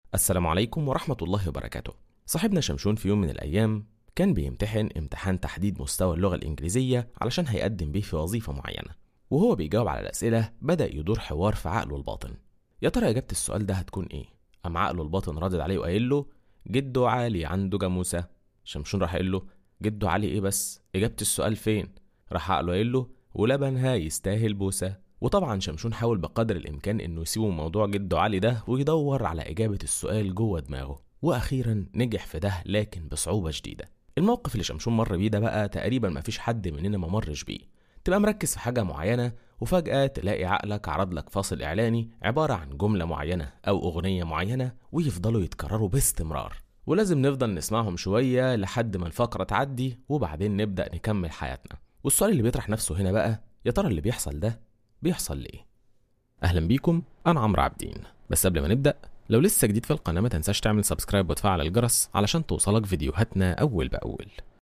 السلام عليكم ورحمة الله وبركاته صاحبنا شمشون في يوم من الأيام كان بيمتحن امتحان تحديد مستوى اللغة الإنجليزية علشان هيقدم بيه في وظيفة معينة وهو بيجاوب على الأسئلة بدأ يدور حوار في عقله الباطن يا ترى إجابة السؤال ده هتكون إيه؟ أم عقله الباطن ردد عليه وقايل له جده علي عنده جاموسة شمشون راح قايل له جده علي إيه بس؟ إجابة السؤال فين؟ راح عقله قايل له ولبنها يستاهل بوسة وطبعا شمشون حاول بقدر الإمكان إنه يسيبه موضوع جده علي ده ويدور على إجابة السؤال جوه دماغه وأخيرا نجح في ده لكن بصعوبة شديدة الموقف اللي شمشون مر بيه ده بقى تقريبا مفيش حد مننا ما مرش بيه تبقى مركز في حاجة معينة وفجأة تلاقي عقلك عرض لك فاصل إعلاني عبارة عن جملة معينة أو أغنية معينة ويفضلوا يتكرروا باستمرار ولازم نفضل نسمعهم شوية لحد ما الفقرة تعدي وبعدين نبدأ نكمل حياتنا والسؤال اللي بيطرح نفسه هنا بقى يا ترى اللي بيحصل ده بيحصل ليه؟ أهلا بيكم أنا عمرو عابدين بس قبل ما نبدأ لو لسه جديد في القناة ما تنساش تعمل سبسكرايب وتفعل الجرس علشان توصلك فيديوهاتنا أول بأول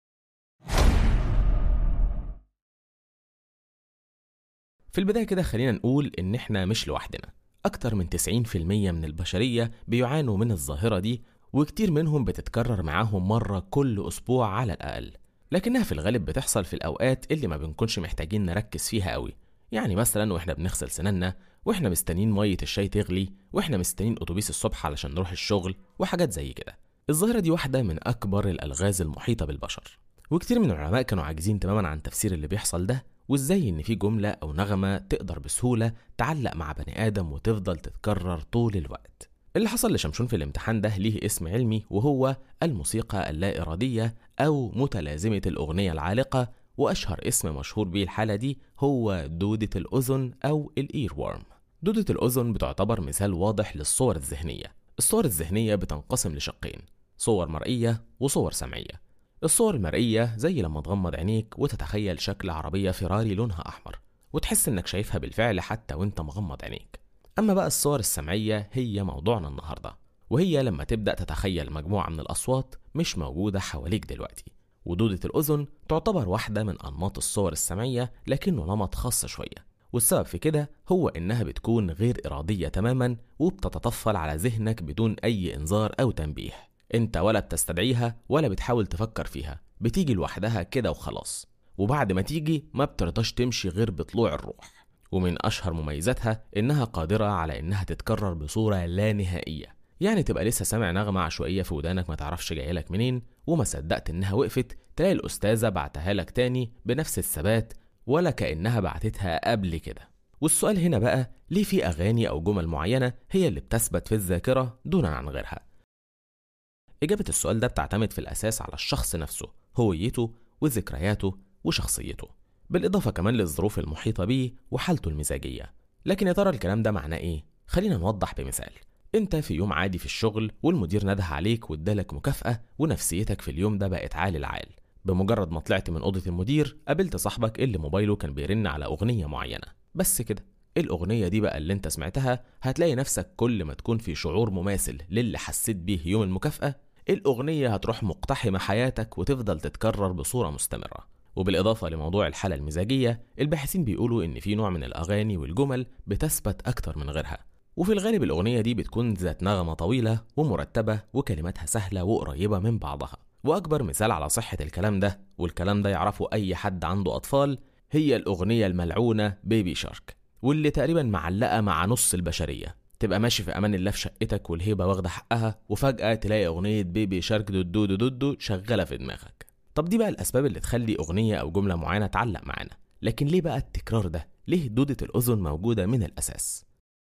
في البداية كده خلينا نقول إن إحنا مش لوحدنا أكتر من 90% من البشرية بيعانوا من الظاهرة دي وكتير منهم بتتكرر معاهم مرة كل أسبوع على الأقل لكنها في الغالب بتحصل في الأوقات اللي ما بنكونش محتاجين نركز فيها قوي يعني مثلا واحنا بنغسل سنانا واحنا مستنيين مية الشاي تغلي واحنا مستنيين اتوبيس الصبح علشان نروح الشغل وحاجات زي كده الظاهرة دي واحدة من أكبر الألغاز المحيطة بالبشر وكتير من العلماء كانوا عاجزين تماما عن تفسير اللي بيحصل ده وازاي ان في جملة او نغمة تقدر بسهولة تعلق مع بني آدم وتفضل تتكرر طول الوقت اللي حصل لشمشون في الامتحان ده ليه اسم علمي وهو الموسيقى اللا إرادية أو متلازمة الأغنية العالقة وأشهر اسم مشهور بيه الحالة دي هو دودة الأذن أو الإير وورم دودة الأذن بتعتبر مثال واضح للصور الذهنية الصور الذهنية بتنقسم لشقين صور مرئية وصور سمعية الصور المرئية زي لما تغمض عينيك وتتخيل شكل عربية فيراري لونها أحمر وتحس إنك شايفها بالفعل حتى وإنت مغمض عينيك أما بقى الصور السمعية هي موضوعنا النهاردة وهي لما تبدأ تتخيل مجموعة من الأصوات مش موجودة حواليك دلوقتي ودودة الأذن تعتبر واحدة من أنماط الصور السمعية لكنه نمط خاص شوية والسبب في كده هو إنها بتكون غير إرادية تماما وبتتطفل على ذهنك بدون أي إنذار أو تنبيه انت ولا بتستدعيها ولا بتحاول تفكر فيها بتيجي لوحدها كده وخلاص وبعد ما تيجي ما بترضاش تمشي غير بطلوع الروح ومن أشهر مميزاتها إنها قادرة على إنها تتكرر بصورة لا نهائية يعني تبقى لسه سامع نغمة عشوائية في ودانك ما تعرفش جاية لك منين وما صدقت إنها وقفت تلاقي الأستاذة بعتها لك تاني بنفس الثبات ولا كأنها بعتتها قبل كده والسؤال هنا بقى ليه في أغاني أو جمل معينة هي اللي بتثبت في الذاكرة دونا عن غيرها إجابة السؤال ده بتعتمد في الأساس على الشخص نفسه هويته وذكرياته وشخصيته بالإضافة كمان للظروف المحيطة بيه وحالته المزاجية لكن يا ترى الكلام ده معناه إيه؟ خلينا نوضح بمثال انت في يوم عادي في الشغل والمدير نده عليك وادالك مكافأة ونفسيتك في اليوم ده بقت عال العال بمجرد ما طلعت من أوضة المدير قابلت صاحبك اللي موبايله كان بيرن على أغنية معينة بس كده الأغنية دي بقى اللي انت سمعتها هتلاقي نفسك كل ما تكون في شعور مماثل للي حسيت بيه يوم المكافأة الأغنية هتروح مقتحمة حياتك وتفضل تتكرر بصورة مستمرة وبالإضافة لموضوع الحالة المزاجية الباحثين بيقولوا إن في نوع من الأغاني والجمل بتثبت أكتر من غيرها وفي الغالب الأغنية دي بتكون ذات نغمة طويلة ومرتبة وكلماتها سهلة وقريبة من بعضها وأكبر مثال على صحة الكلام ده والكلام ده يعرفه أي حد عنده أطفال هي الأغنية الملعونة بيبي شارك واللي تقريبا معلقة مع نص البشرية تبقى ماشي في امان الله في شقتك والهيبه واخده حقها وفجاه تلاقي اغنيه بيبي شارك دودو دودو شغاله في دماغك طب دي بقى الاسباب اللي تخلي اغنيه او جمله معينه تعلق معانا لكن ليه بقى التكرار ده ليه دودة الأذن موجودة من الأساس؟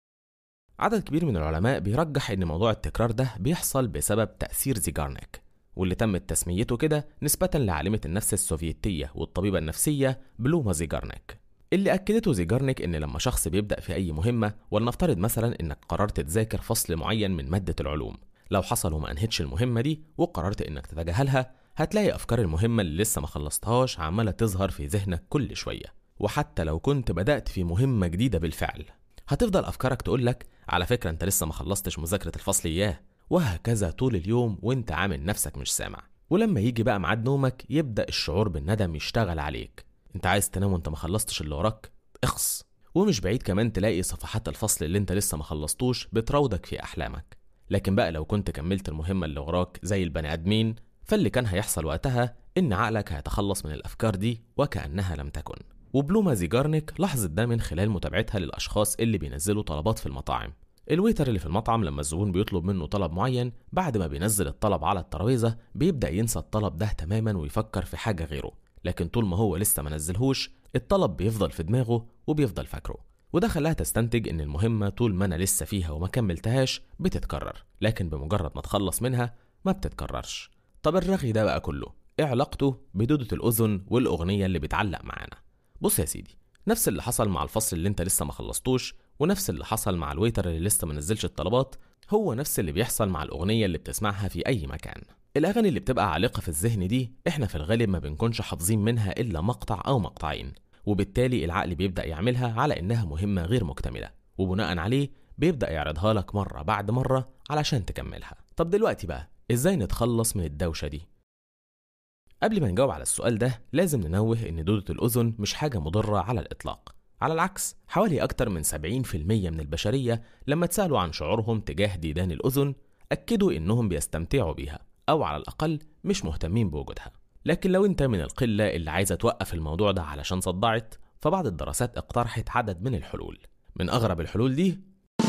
عدد كبير من العلماء بيرجح إن موضوع التكرار ده بيحصل بسبب تأثير زيجارنيك واللي تمت تسميته كده نسبة لعالمة النفس السوفيتية والطبيبة النفسية بلوما زيجارنيك اللي أكدته زيجارنيك إن لما شخص بيبدأ في أي مهمة ولنفترض مثلا إنك قررت تذاكر فصل معين من مادة العلوم لو حصل وما أنهتش المهمة دي وقررت إنك تتجاهلها هتلاقي أفكار المهمة اللي لسه ما خلصتهاش عمالة تظهر في ذهنك كل شوية وحتى لو كنت بدأت في مهمة جديدة بالفعل هتفضل أفكارك تقولك على فكرة أنت لسه ما خلصتش مذاكرة الفصل إياه وهكذا طول اليوم وأنت عامل نفسك مش سامع ولما يجي بقى ميعاد نومك يبدأ الشعور بالندم يشتغل عليك انت عايز تنام وانت ما خلصتش اللي وراك اخص ومش بعيد كمان تلاقي صفحات الفصل اللي انت لسه ما خلصتوش بتراودك في احلامك لكن بقى لو كنت كملت المهمة اللي وراك زي البني آدمين فاللي كان هيحصل وقتها إن عقلك هيتخلص من الأفكار دي وكأنها لم تكن وبلوما زيجارنيك لاحظت ده من خلال متابعتها للأشخاص اللي بينزلوا طلبات في المطاعم الويتر اللي في المطعم لما الزبون بيطلب منه طلب معين بعد ما بينزل الطلب على الترابيزة بيبدأ ينسى الطلب ده تماما ويفكر في حاجة غيره لكن طول ما هو لسه ما نزلهوش الطلب بيفضل في دماغه وبيفضل فاكره وده خلاها تستنتج ان المهمة طول ما انا لسه فيها وما كملتهاش بتتكرر لكن بمجرد ما تخلص منها ما بتتكررش طب الرغي ده بقى كله ايه علاقته بدودة الأذن والأغنية اللي بتعلق معانا بص يا سيدي نفس اللي حصل مع الفصل اللي انت لسه ما خلصتوش ونفس اللي حصل مع الويتر اللي لسه ما نزلش الطلبات هو نفس اللي بيحصل مع الأغنية اللي بتسمعها في أي مكان الأغاني اللي بتبقى عالقة في الذهن دي احنا في الغالب ما بنكونش حافظين منها إلا مقطع أو مقطعين وبالتالي العقل بيبدأ يعملها على إنها مهمة غير مكتملة وبناء عليه بيبدأ يعرضها لك مرة بعد مرة علشان تكملها طب دلوقتي بقى إزاي نتخلص من الدوشة دي؟ قبل ما نجاوب على السؤال ده لازم ننوه إن دودة الأذن مش حاجة مضرة على الإطلاق على العكس حوالي أكتر من 70% من البشرية لما اتسألوا عن شعورهم تجاه ديدان الأذن أكدوا إنهم بيستمتعوا بيها أو على الأقل مش مهتمين بوجودها لكن لو أنت من القلة اللي عايزة توقف الموضوع ده علشان صدعت فبعض الدراسات اقترحت عدد من الحلول من أغرب الحلول دي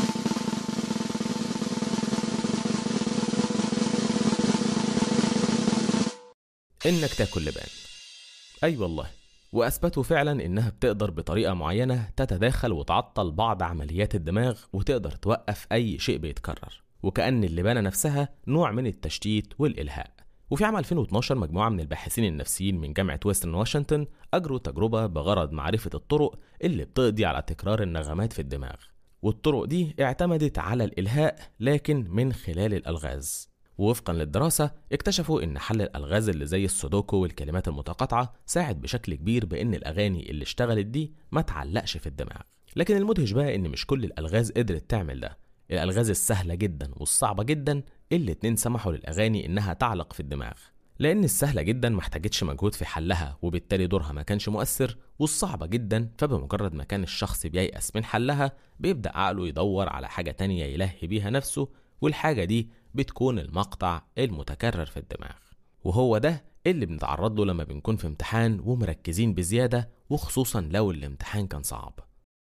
إنك تاكل لبان أي أيوة والله وأثبتوا فعلا إنها بتقدر بطريقة معينة تتداخل وتعطل بعض عمليات الدماغ وتقدر توقف أي شيء بيتكرر وكأن اللبانة نفسها نوع من التشتيت والإلهاء وفي عام 2012 مجموعة من الباحثين النفسيين من جامعة ويسترن واشنطن أجروا تجربة بغرض معرفة الطرق اللي بتقضي على تكرار النغمات في الدماغ والطرق دي اعتمدت على الإلهاء لكن من خلال الألغاز ووفقا للدراسة اكتشفوا إن حل الألغاز اللي زي السودوكو والكلمات المتقاطعة ساعد بشكل كبير بإن الأغاني اللي اشتغلت دي ما تعلقش في الدماغ لكن المدهش بقى إن مش كل الألغاز قدرت تعمل ده الألغاز السهلة جدا والصعبة جدا الاتنين سمحوا للأغاني إنها تعلق في الدماغ لأن السهلة جدا محتاجتش مجهود في حلها وبالتالي دورها ما كانش مؤثر والصعبة جدا فبمجرد ما كان الشخص بييأس من حلها بيبدأ عقله يدور على حاجة تانية يلهي بيها نفسه والحاجة دي بتكون المقطع المتكرر في الدماغ وهو ده اللي بنتعرض له لما بنكون في امتحان ومركزين بزيادة وخصوصا لو الامتحان كان صعب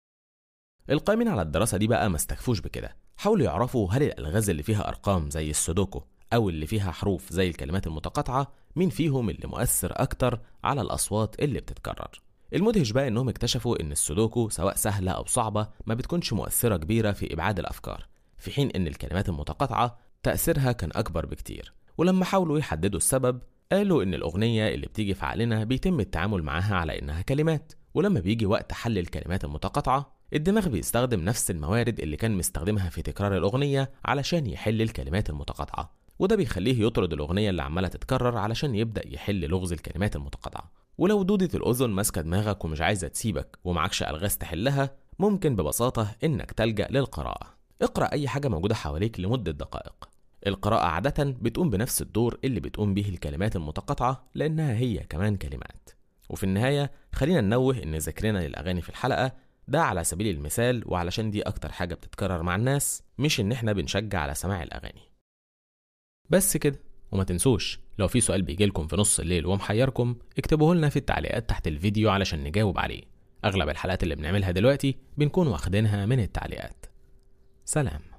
القائمين على الدراسة دي بقى ما استكفوش بكده حاولوا يعرفوا هل الألغاز اللي فيها أرقام زي السودوكو أو اللي فيها حروف زي الكلمات المتقاطعة مين فيهم اللي مؤثر أكتر على الأصوات اللي بتتكرر المدهش بقى إنهم اكتشفوا إن السودوكو سواء سهلة أو صعبة ما بتكونش مؤثرة كبيرة في إبعاد الأفكار في حين إن الكلمات المتقاطعة تأثيرها كان أكبر بكتير ولما حاولوا يحددوا السبب قالوا إن الأغنية اللي بتيجي في عقلنا بيتم التعامل معاها على إنها كلمات ولما بيجي وقت حل الكلمات المتقاطعة الدماغ بيستخدم نفس الموارد اللي كان مستخدمها في تكرار الأغنية علشان يحل الكلمات المتقاطعة وده بيخليه يطرد الأغنية اللي عمالة تتكرر علشان يبدأ يحل لغز الكلمات المتقاطعة ولو دودة الأذن ماسكة دماغك ومش عايزة تسيبك ومعكش ألغاز تحلها ممكن ببساطة إنك تلجأ للقراءة اقرأ أي حاجة موجودة حواليك لمدة دقائق القراءة عادة بتقوم بنفس الدور اللي بتقوم به الكلمات المتقاطعة لأنها هي كمان كلمات وفي النهاية خلينا ننوه إن ذكرنا للأغاني في الحلقة ده على سبيل المثال وعلشان دي أكتر حاجة بتتكرر مع الناس مش إن إحنا بنشجع على سماع الأغاني بس كده وما تنسوش لو في سؤال بيجيلكم في نص الليل ومحيركم اكتبوه لنا في التعليقات تحت الفيديو علشان نجاوب عليه أغلب الحلقات اللي بنعملها دلوقتي بنكون واخدينها من التعليقات سلام